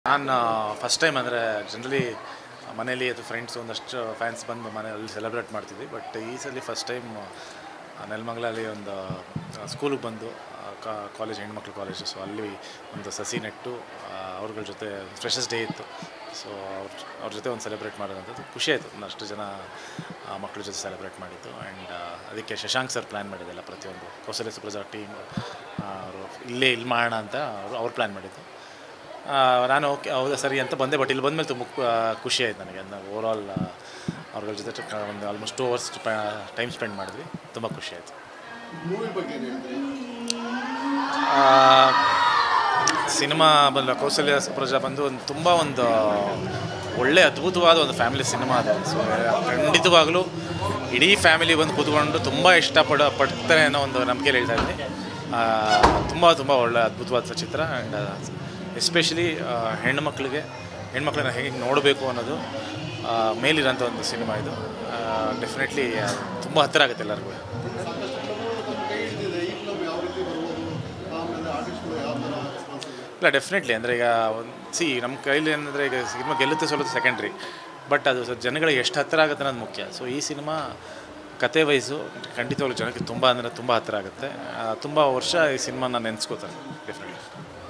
ನಾನು first time ಅಂದರೆ generally ಮನೇಲಿ ಅದು ಫ್ರೆಂಡ್ಸ್ ಒಂದಷ್ಟು ಫ್ಯಾನ್ಸ್ ಬಂದು ಮನೆಯಲ್ಲಿ ಸೆಲೆಬ್ರೇಟ್ ಮಾಡ್ತಿದ್ವಿ ಬಟ್ ಈ ಸಲ ಫಸ್ಟ್ ಟೈಮ್ ನೆಲಮಂಗಲಲ್ಲಿ ಒಂದು ಸ್ಕೂಲಿಗೆ ಬಂದು ಕಾಲೇಜ್ ಹೆಣ್ಮಕ್ಳು ಕಾಲೇಜು ಸೊ ಅಲ್ಲಿ ಒಂದು ಸಸಿ ನೆಟ್ಟು ಅವ್ರಗಳ ಜೊತೆ ಫ್ರೆಶಸ್ ಡೇ ಇತ್ತು ಸೊ ಅವ್ರ ಅವ್ರ ಜೊತೆ ಒಂದು ಸೆಲೆಬ್ರೇಟ್ ಮಾಡೋದಂಥದ್ದು ಖುಷಿ ಆಯಿತು ಒಂದಷ್ಟು ಜನ ಆ, ಮಕ್ಳ ಜೊತೆ ಸೆಲೆಬ್ರೇಟ್ ಮಾಡಿದ್ದು ಆ್ಯಂಡ್ ಅದಕ್ಕೆ ಶಶಾಂಕ್ ಸರ್ ಪ್ಲ್ಯಾನ್ ಮಾಡಿದ್ದೆಲ್ಲ ಪ್ರತಿಯೊಂದು ಕೌಸಲ್ಯ ಸುಪ್ರಜಾ ಟೀಮ್ ಅವರು ಇಲ್ಲೇ ಇಲ್ಲಿ ಮಾಡೋಣ ಅಂತ ಅವರು ಅವ್ರು ಪ್ಲ್ಯಾನ್ ಮಾಡಿದ್ದು ಆ, ನಾನು ಓಕೆ ಹೌದಾ ಸರಿ ಅಂತ ಬಂದೆ ಬಟ್ ಇಲ್ಲಿ ಬಂದಮೇಲೆ ತುಂಬ ಆ, ಖುಷಿ ಆಯ್ತು ನನಗೆ ಅಂದರೆ ಓವರಾಲ್ ಅವ್ರಗಳ ಜೊತೆ ಟ- ಒಂದು almost two hours time spend ಮಾಡಿದ್ವಿ ತುಂಬ ಖುಷಿ ಆಯಿತು ಮೂವಿ ಬಗ್ಗೆ ಏನು ಹೇಳ್ತೀರಿ ಸಿನಿಮಾ ಬಂದು ಕೌಸಲ್ಯ ಸುಪ್ರಜಾ ಬಂದು ಒಂದು ತುಂಬ ಒಂದು ಒಳ್ಳೆ ಅದ್ಭುತವಾದ ಒಂದು ಫ್ಯಾಮಿಲಿ ಸಿನಿಮಾ ಅದು ಸೊ ಖಂಡಿತವಾಗಲೂ ಇಡೀ ಫ್ಯಾಮಿಲಿ ಬಂದು ಕೂತ್ಕೊಂಡು ತುಂಬ ಇಷ್ಟಪಡ ಪಡ್ತಾರೆ ಅನ್ನೋ ಒಂದು ನಂಬಿಕೆಯಲ್ಲಿ ಹೇಳ್ತಾ ಇದ್ದೀನಿ ತುಂಬ ತುಂಬ ಒಳ್ಳೆ ಅದ್ಭುತವಾದ ಚಿತ್ರ ಆ್ಯಂಡ್ ಎಸ್ಪೆಷಲಿ ಹೆಣ್ಮಕ್ಳಿಗೆ ಹೆಣ್ಮಕ್ಳನ್ನ ಹೇಗೆ ನೋಡಬೇಕು ಅನ್ನೋದು ಆ, ಮೇಲಿರೋಂಥ ಒಂದು ಸಿನಿಮಾ ಇದು ಡೆಫಿನೆಟ್ಲಿ ತುಂಬ ಹತ್ತಿರ ಆಗುತ್ತೆ ಎಲ್ಲರಿಗೂ ಕೈ ಹಿಡಿದಿದೆ ಈ ಫಿಲಮ್ ಯಾವ ರೀತಿ ಬರ್ಬೋದು ಆಮೇಲೆ ಆರ್ಟಿಸ್ಟ್ಗಳು ಯಾವ ಥರ ರೆಸ್ಪಾನ್ಸ್ ಇದೆ ಇಲ್ಲ ಡೆಫಿನೆಟ್ಲಿ ಅಂದರೆ ಈಗ ಒಂದು ಸಿ ನಮ್ಮ ಕೈಲಿ ಏನಂದರೆ ಈಗ ಸಿನಿಮಾ ಗೆಲ್ಲುತ್ತೆ ಸೋಲುತ್ತೆ ಸೆಕೆಂಡ್ರಿ ಬಟ್ ಅದು ಸ್ವಲ್ಪ ಜನಗಳಿಗೆ ಎಷ್ಟು ಹತ್ತಿರ ಆಗುತ್ತೆ ಅನ್ನೋದು ಮುಖ್ಯ ಸೊ ಈ ಸಿನಿಮಾ ಕತೆ ವೈಸು ಖಂಡಿತವಾಗ್ಲೂ ಜನಕ್ಕೆ ತುಂಬ ಅಂದರೆ ತುಂಬ ಹತ್ತಿರ ಆಗುತ್ತೆ ತುಂಬ ವರ್ಷ ಈ ಸಿನಿಮಾನ ನೆನೆಸ್ಕೋತಾರೆ ಡೆಫಿನೆಟ್ಲಿ